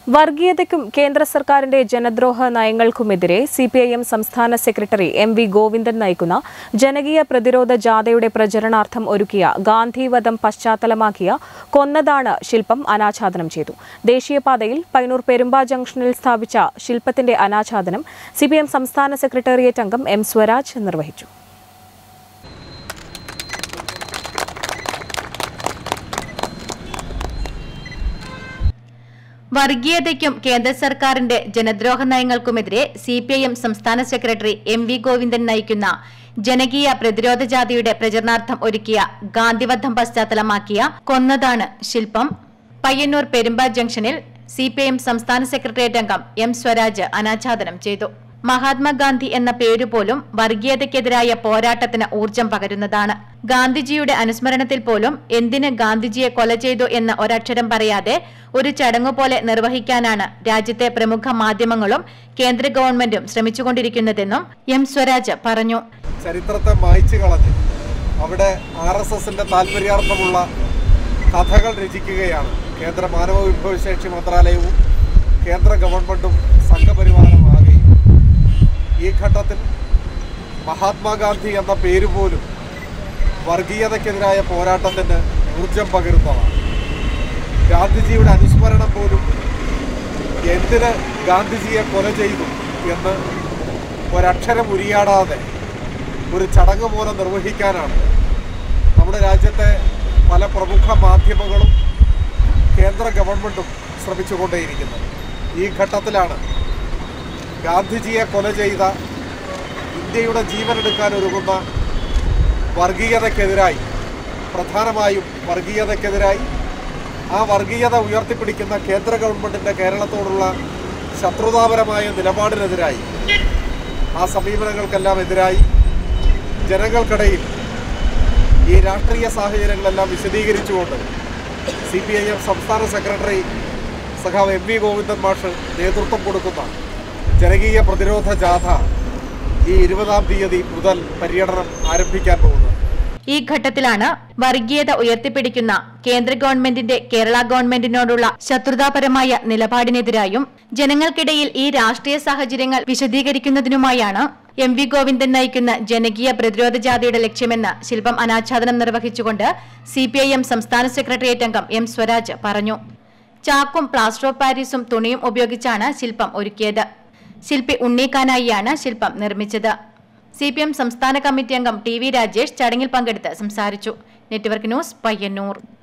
വർഗീയതയ്ക്കും കേന്ദ്ര സർക്കാരിന്റെ ജനദ്രോഹ നയങ്ങൾക്കുമെതിരെ സി പി ഐ എം സംസ്ഥാന സെക്രട്ടറി എം വി ഗോവിന്ദൻ നയിക്കുന്ന ജനകീയ പ്രതിരോധ ജാഥയുടെ പ്രചരണാർത്ഥം ഒരുക്കിയ ഗാന്ധിവധം പശ്ചാത്തലമാക്കിയ കൊന്നതാണ് ശില്പം അനാച്ഛാദനം ചെയ്തു ദേശീയപാതയിൽ പൈനൂർ പെരുമ്പ ജംഗ്ഷനിൽ സ്ഥാപിച്ച ശില്പത്തിന്റെ അനാച്ഛാദനം സി പി എം സംസ്ഥാന സെക്രട്ടേറിയറ്റ് അംഗം എം സ്വരാജ് നിർവഹിച്ചു വർഗീയതയ്ക്കും കേന്ദ്ര സർക്കാരിന്റെ ജനദ്രോഹ നയങ്ങൾക്കുമെതിരെ സി പി ഐ എം സംസ്ഥാന സെക്രട്ടറി എം വി ഗോവിന്ദൻ നയിക്കുന്ന ജനകീയ പ്രതിരോധ ജാഥയുടെ പ്രചരണാർത്ഥം ഒരുക്കിയ ഗാന്ധിവധം പശ്ചാത്തലമാക്കിയ കൊന്നതാണ് ശില്പം പയ്യന്നൂർ പെരുമ്പ ജംഗ്ഷനിൽ സി പി ഐ എം സംസ്ഥാന സെക്രട്ടേറിയറ്റ് അംഗം എം സ്വരാജ് അനാച്ഛാദനം ചെയ്തു മഹാത്മാഗാന്ധി എന്ന പേരുപോലും വർഗീയതയ്ക്കെതിരായ പോരാട്ടത്തിന് ഊർജം പകരുന്നതാണ് ഗാന്ധിജിയുടെ അനുസ്മരണത്തിൽ പോലും എന്തിന് ഗാന്ധിജിയെ കൊല ചെയ്തു എന്ന് ഒരക്ഷരം പറയാതെ ഒരു ചടങ്ങു പോലെ നിർവഹിക്കാനാണ് രാജ്യത്തെ പ്രമുഖ മാധ്യമങ്ങളും കേന്ദ്ര ഗവൺമെന്റും ശ്രമിച്ചുകൊണ്ടിരിക്കുന്നതെന്നും എം സ്വരാജ് പറഞ്ഞു ചരിത്രത്തെ മായ്ച്ചു കളഞ്ഞ് അവിടെ ആർ എസ് എസിന്റെ താല്പര്യാർത്ഥമുള്ള കഥകൾ രചിക്കുകയാണ് കേന്ദ്ര മാനവ വിഭവശേഷി മന്ത്രാലയവും കേന്ദ്ര ഗവൺമെന്റും സംഘപരിവാരമാകുകയും ഈ ഘട്ടത്തിൽ മഹാത്മാഗാന്ധി എന്ന പേര് പോലും വർഗീയതയ്ക്കെതിരായ പോരാട്ടത്തിന് ഊർജം പകരുന്നതാണ് ഗാന്ധിജിയുടെ അനുസ്മരണം പോലും എന്തിന് ഗാന്ധിജിയെ കൊല ചെയ്തു എന്ന് ഒരക്ഷരം ഉരിയാടാതെ ഒരു ചടങ്ങ് പോലെ നിർവഹിക്കാനാണ് നമ്മുടെ രാജ്യത്തെ പല പ്രമുഖ മാധ്യമങ്ങളും കേന്ദ്ര ഗവൺമെൻറ്റും ശ്രമിച്ചുകൊണ്ടേയിരിക്കുന്നത് ഈ ഘട്ടത്തിലാണ് ഗാന്ധിജിയെ കൊല ചെയ്ത ഇന്ത്യയുടെ ജീവനെടുക്കാൻ ഒരുങ്ങുന്ന വർഗീയതയ്ക്കെതിരായി പ്രധാനമായും വർഗീയതയ്ക്കെതിരായി ആ വർഗീയത ഉയർത്തിപ്പിടിക്കുന്ന കേന്ദ്ര ഗവൺമെൻറ്റിൻ്റെ കേരളത്തോടുള്ള ശത്രുതാപരമായ നിലപാടിനെതിരായി ആ സമീപനങ്ങൾക്കെല്ലാം എതിരായി ജനങ്ങൾക്കിടയിൽ ഈ രാഷ്ട്രീയ സാഹചര്യങ്ങളെല്ലാം വിശദീകരിച്ചുകൊണ്ട് സി പി ഐ എം സംസ്ഥാന സെക്രട്ടറി സഖാവ് എം വി ഗോവിന്ദൻ മാഷ് നേതൃത്വം കൊടുക്കുന്ന ജനകീയ പ്രതിരോധ ജാഥ ഈ ഇരുപതാം തീയതി മുതൽ പര്യടനം ആരംഭിക്കാൻ പോകുന്നത് ഈ ഘട്ടത്തിലാണ് വർഗീയത ഉയർത്തിപ്പിടിക്കുന്ന കേന്ദ്ര ഗവൺമെന്റിന്റെ കേരള ഗവൺമെന്റിനോടുള്ള ശത്രുതാപരമായ നിലപാടിനെതിരായും ജനങ്ങൾക്കിടയിൽ ഈ രാഷ്ട്രീയ സാഹചര്യങ്ങൾ വിശദീകരിക്കുന്നതിനുമായാണ് എം വി ഗോവിന്ദൻ നയിക്കുന്ന ജനകീയ പ്രതിരോധ ജാഥയുടെ ലക്ഷ്യമെന്ന് ശില്പം അനാച്ഛാദനം നിർവഹിച്ചുകൊണ്ട് സി പി ഐ എം സംസ്ഥാന സെക്രട്ടേറിയറ്റ് അംഗം എം സ്വരാജ് പറഞ്ഞു ചാക്കും പ്ലാസ്റ്റർ ഓഫ് പാരീസും തുണിയും ഉപയോഗിച്ചാണ് ശില്പം ഒരുക്കിയത് ശില്പി ഉണ്ണീക്കാനായിയാണ് ശില്പം നിർമ്മിച്ചത് സി പി എം സംസ്ഥാന കമ്മിറ്റി അംഗം ടി വി രാജേഷ് ചടങ്ങിൽ പങ്കെടുത്ത് സംസാരിച്ചു നെറ്റ്വർക്ക് ന്യൂസ് പയ്യന്നൂർ